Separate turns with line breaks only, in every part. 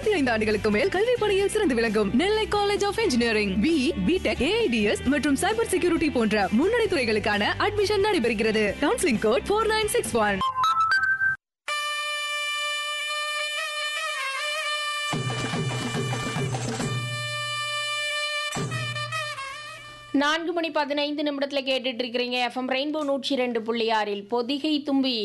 முப்பத்தி ஐந்து ஆண்டுகளுக்கு மேல் கல்வி பணியில் சிறந்து விளங்கும் Nellai college of engineering B B Tech A I D S மற்றும் சைபர் செக்யூரிட்டி போன்ற முன்னணி துறைகளுக்கான அட்மிஷன் நடைபெறுகிறது counselling code four nine six one
நான்கு மணி பதினைந்து நிமிடத்துல கேட்டுட்டு இருக்கிறீங்க எஃப்எம் ரெயின்போ நூற்றி ரெண்டு புள்ளி ஆறில் பொதிகை தும்பி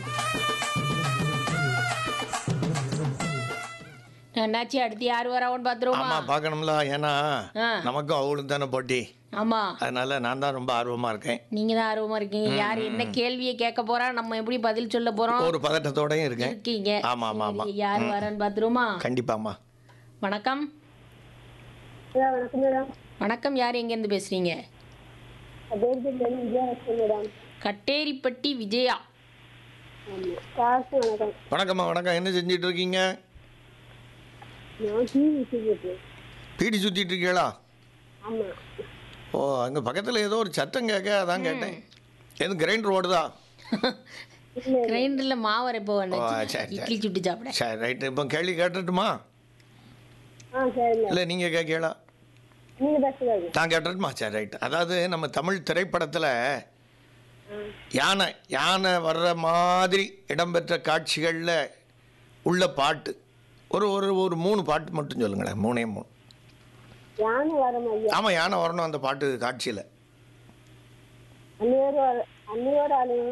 என்னாச்சு அடுத்து யார் வரான்னு பாத்துருவோமா
ஆமா பார்க்கணும்ல ஏன்னா
ஆ.
நமக்கும் அவளும் தானே போட்டி
ஆமா
அதனால நான் தான் ரொம்ப ஆர்வமா இருக்கேன்
நீங்க தான் ஆர்வமா இருக்கீங்க யார் என்ன கேள்வியை கேட்க போறா நம்ம எப்படி பதில் சொல்ல போறோம்
ஒரு பதட்டத்தோடயும் இருக்கேன்
இருக்கீங்க
ஆமா ஆமா ஆமா
சரி, யார் வரன்னு பாத்துருவோமா
கண்டிப்பாம்மா
வணக்கம்
வணக்கம் மேடம்
வணக்கம் யார் எங்க இருந்து பேசுறீங்க
பேர்பேட்லேருந்து விஜயலட்சுமி மேடம்
கட்டேரிப்பட்டி விஜயா
ஆமாம் காசு வணக்கம்
வணக்கம்மா வணக்கம் என்ன செஞ்சிட்டு இருக்கீங்க
நான் டிவி வச்சுருக்கேன்
பீடி சுத்திட்டு இருக்கீங்களா
ஆமாம்
ஓ அங்க பக்கத்துல ஏதோ ஒரு சத்தம் கேட்க அதான் கேட்டேன் எதுவும் கிரைண்டர் ஓடுதா
கிரைண்டர்ல மாவு அரைப்போ
ஓ, சரி, சரி.
இட்லி சுட்டு சாப்பிட
சரி ரைட்டு இப்போ கேள்வி கேட்டுட்டுமா
ஆ சரி
இல்லை நீங்கள் கேட்கலா
நீங்கள் பேசுகிறாங்க
நான் கேட்டுட்டுமா சரி ரைட் அதாவது நம்ம தமிழ் திரைப்படத்தில் யானை யானை வர்ற மாதிரி இடம்பெற்ற காட்சிகளில் உள்ள பாட்டு ஒரு ஒரு ஒரு மூணு பாட்டு மட்டும் சொல்லுங்களேன் மூணே மூணு
யானை வர ஐயா
ஆமாம் யானை வரணும் அந்த பாட்டு காட்சியில்
அன்னையோட அன்னையோட அழிவு